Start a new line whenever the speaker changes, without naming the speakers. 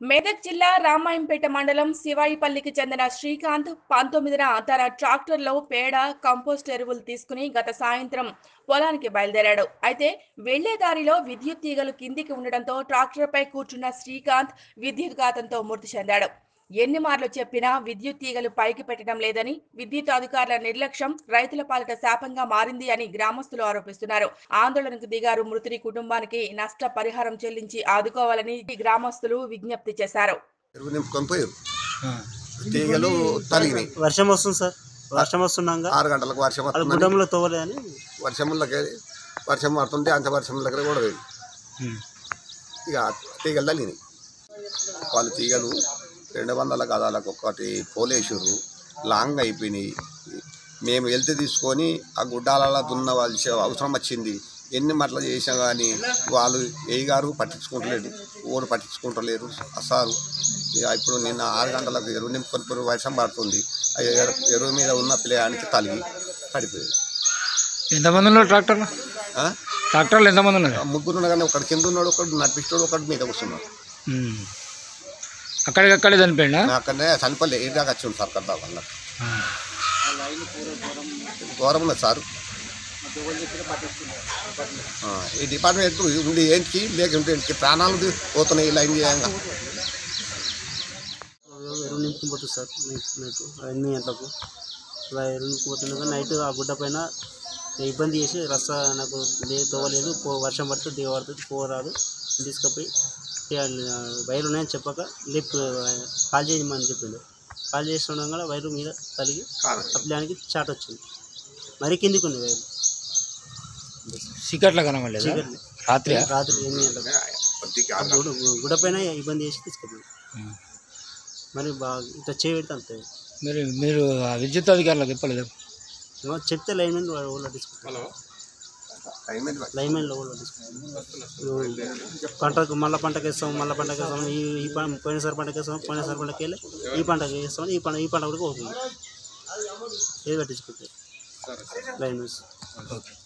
మెదక్ జిల్లా రామాయంపేట మండలం శివాయిపల్లికి చెందిన శ్రీకాంత్ పంతొమ్మిదిన తన ట్రాక్టర్లో పేడ కంపోస్ట్ ఎరువులు తీసుకుని గత సాయంత్రం పొలానికి బయలుదేరాడు అయితే వెళ్లే దారిలో విద్యుత్ తీగలు కిందికి ఉండడంతో ట్రాక్టర్పై కూర్చున్న శ్రీకాంత్ విద్యుత్ ఘాతంతో మృతి చెందాడు ఎన్ని మార్లు చెప్పినా విద్యుత్ తీగలు పైకి పెట్టడం లేదని విద్యుత్ అధికారుల నిర్లక్ష్యం రైతుల పాలిట శాపంగా మారింది అని గ్రామస్తులు ఆరోపిస్తున్నారు ఆందోళనకు దిగారు మృతుడి కుటుంబానికి నష్ట పరిహారం చెల్లించి ఆదుకోవాలని గ్రామస్తులు విజ్ఞప్తి చేశారు
ఎరువు నింపుకొని పోయారు తీగలు తలిగినాయి
వర్షం వస్తుంది సార్ వర్షం వస్తున్నాక
ఆరు గంటలకు వర్షం
అది
వస్తుందని
గుడ్డంలో తోవలే అని
వర్షంలోకి వర్షం పడుతుంటే అంత వర్షం దగ్గర కూడా పోయింది ఇక ఆ తీగలు తలిగినాయి వాళ్ళు తీగలు రెండు వందల గదాలకు ఒకటి పోలేసారు లాంగ్ అయిపోయినాయి మేము వెళ్తే తీసుకొని ఆ గుడ్డాలలో దున్నవలసిన అవసరం వచ్చింది ఎన్ని మట్ల చేసినా కానీ వాళ్ళు ఏ గారు పట్టించుకుంటలేడు ఊరు పట్టించుకుంటలేరు అసలు ఇక ఇప్పుడు నిన్న ఆరు గంటలకు ఎరువు నింపుకొని పోయి వర్షం పడుతుంది ఆ ఎరు- ఎరువు మీద ఉన్న పిల్లగానికి తలిగి పడిపోయింది
ఎంతమంది ఉన్నారు ట్రాక్టర్లు
ఆ?
ట్రాక్టర్లు ఎంతమంది ఉన్నారు
ఆ ముగ్గురు ఉన్నా కానీ ఒకటి కింద ఉన్నాడు ఒకటి నడిపిస్తాడు ఒకటి మీద కూర్చున్నాడు
ఉమ్. అక్కడికక్కడే చనిపోయిందా
నా అక్కడనే చనిపోలే ఏ దాకా వచ్చి ఉంటారు కదా వాళ్ళ ఘోరం ఉన్నది సార్ ఆ, ఈ డిపార్ట్మెంట్ ఉండి ఏంటికి లేకుంటే ఏంటికి ప్రాణాలు ది- పోతున్నాయి ఇలా ఏం చేయంగా
ఎరువు నింపుకుని పోతుంది సార్ నైట్ నైట్ ఎనిమిది గంటలకు ఇలా ఎరువు నింపుకుపోతుండగా నైట్ ఆ గుడ్డ పైన ఇబ్బంది చేసి రస్తా నాకు లేదు తోవలేదు పో వర్షం పడుతుంది దిగ పడుతుంది పోరాదు తీసుకుపోయి ఇక వైరు ఉన్నాయని చెప్పక లిఫ్ట్ కాల్ చేయమని చెప్పిండు కాల్ చేస్తుండగా వైరు మీద తలిగి ఆ పిల్లానికి చాట్ వచ్చింది మరి కిందికి ఉంది వైరు
చీకట్లో కనబడలేదా
చీకటి
రాత్రి
రాత్రి ఎనిమిది గంటలకు ఆ గుడ గుడ పైన ఇబ్బంది చేసి తీసుకుపోయింది మరి బాగా ఇట్లా చేయబెడితే అంతే
మీరు మీరు ఆ విద్యుత్ అధికారులకు చెప్పలేదు
ఏమో చెప్తే లైన్ మెన్ ఊళ్ళో తీసుకుంటాం లైన్ మెన్లో ఊళ్ళో తీసుకుంటాం పంటకు మళ్ళీ పంటకి వేస్తాం మళ్ళీ పంటకి వేస్తాం ఈ ఈ పంట పోయినసారి పంటకి వేస్తాం పోయినసారి పంటకి వెళ్ళి ఈ పంటకి వేస్తాం ఈ పంట ఈ పంట కూడా పోతుంది ఏది పట్టించుకుంటే లైన్ మెన్స్
ఓకే